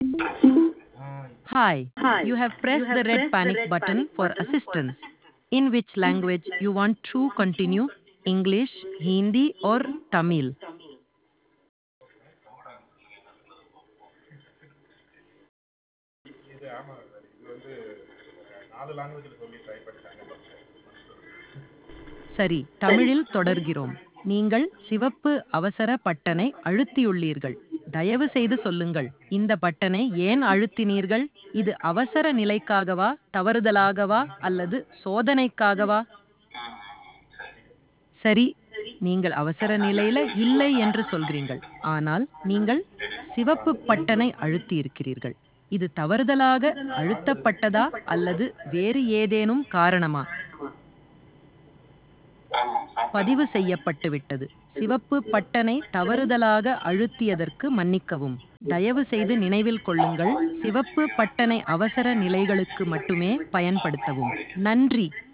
Hi, you have pressed the red panic button for assistance. In which language you want to continue? English, Hindi or Tamil? இது ஆமாங்க sir இது வந்து நாலு லாங்குவேஜில் சொல்லி try பண்ணிட்டாங்க சரி தமிழில் தொடர்கிறோம் நீங்கள் சிவப்பு அவசர பட்டனை அழுத்தியுள்ளீர்கள் தயவு செய்து சொல்லுங்கள் இந்த பட்டனை ஏன் அழுத்தினீர்கள் இது அவசர நிலைக்காகவா தவறுதலாகவா அல்லது சோதனைக்காகவா சரி நீங்கள் அவசர நிலையில இல்லை என்று சொல்கிறீர்கள் ஆனால் நீங்கள் சிவப்பு பட்டனை அழுத்தி இருக்கிறீர்கள் இது தவறுதலாக அழுத்தப்பட்டதா அல்லது வேறு ஏதேனும் காரணமா பதிவு செய்யப்பட்டு விட்டது சிவப்பு பட்டனை தவறுதலாக அழுத்தியதற்கு மன்னிக்கவும் தயவு செய்து நினைவில் கொள்ளுங்கள் சிவப்பு பட்டனை அவசர நிலைகளுக்கு மட்டுமே பயன்படுத்தவும் நன்றி